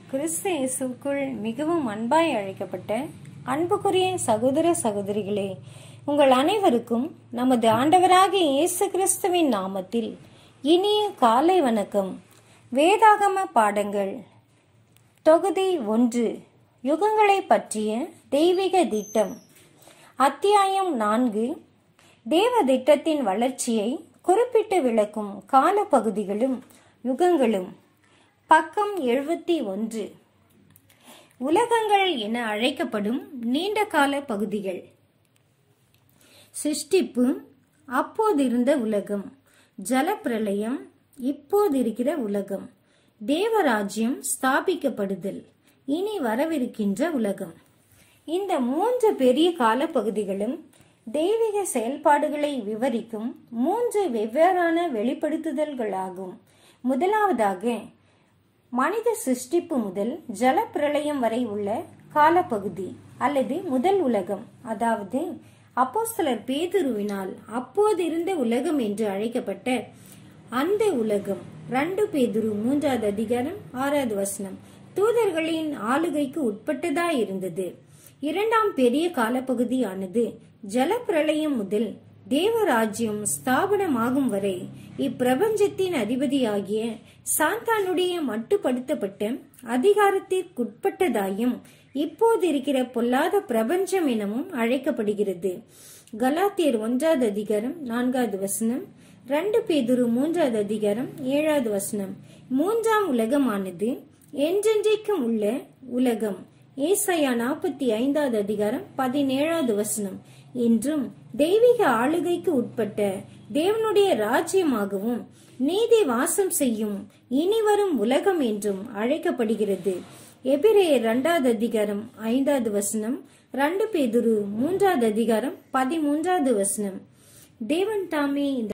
கிறிஸ்து இயேசுக்குள் மிகவும் அன்பாய் அழைக்கப்பட்ட அன்புக்குரிய சகோதர சகோதரிகளே உங்கள் அனைவருக்கும் நமது ஆண்டவராகிய இயேசு கிறிஸ்துவின் நாமத்தில் இனிய காலை வணக்கம் வேதாகம பாடங்கள் தொகுதி ஒன்று யுகங்களை பற்றிய தெய்வீக திட்டம் அத்தியாயம் நான்கு தேவ திட்டத்தின் வளர்ச்சியை குறிப்பிட்டு விளக்கும் காலப்பகுதிகளும் யுகங்களும் பக்கம் எழுபத்தி ஒன்று உலகங்கள் என அழைக்கப்படும் நீண்ட கால பகுதிகள் சிருஷ்டிப்பு அப்போதிருந்த உலகம் ஜலப்பிரளயம் இப்போதிருக்கிற உலகம் தேவராஜ்யம் ஸ்தாபிக்கப்படுதல் இனி வரவிருக்கின்ற உலகம் இந்த மூன்று பெரிய காலப்பகுதிகளும் தெய்வீக செயல்பாடுகளை விவரிக்கும் மூன்று வெவ்வேறான வெளிப்படுத்துதல்களாகும் முதலாவதாக மனித சிருஷ்டிப்பு முதல் ஜலப்பிரளயம் வரை உள்ள காலப்பகுதி அல்லது முதல் உலகம் அதாவது அப்போஸ்தலர் பேதுருவினால் அப்போதிருந்த உலகம் என்று அழைக்கப்பட்ட அந்த உலகம் ரெண்டு பேதுரு மூன்றாவது அதிகாரம் ஆறாவது வசனம் தூதர்களின் ஆளுகைக்கு உட்பட்டதா இருந்தது இரண்டாம் பெரிய காலப்பகுதியானது ஜலப்பிரளயம் முதல் தேவராஜ்யம் ஸ்தாபனமாகும் வரை இப்பிரபஞ்சத்தின் அதிபதியாகிய சாந்தானுடைய மட்டுப்படுத்தப்பட்ட அதிகாரத்திற்குட்பட்டதாயும் இப்போது இருக்கிற பொல்லாத பிரபஞ்சம் எனவும் அழைக்கப்படுகிறது கலாத்தியர் ஒன்றாவது அதிகாரம் நான்காவது வசனம் ரெண்டு பேதுரு மூன்றாவது அதிகாரம் ஏழாவது வசனம் மூன்றாம் உலகமானது என்றென்றைக்கும் உள்ள உலகம் ஏசாயா நாற்பத்தி ஐந்தாவது அதிகாரம் பதினேழாவது வசனம் என்றும் தெய்வீக ஆளுகைக்கு உட்பட்ட தேவனுடைய ராஜ்யமாகவும் நீதி வாசம் செய்யும் இனிவரும் உலகம் என்றும் அழைக்கப்படுகிறது எபிரேயர் இரண்டாவது அதிகாரம் ஐந்தாவது வசனம் ரெண்டு பேதுரு மூன்றாவது அதிகாரம் பதிமூன்றாவது வசனம் தேவன் தாமே இந்த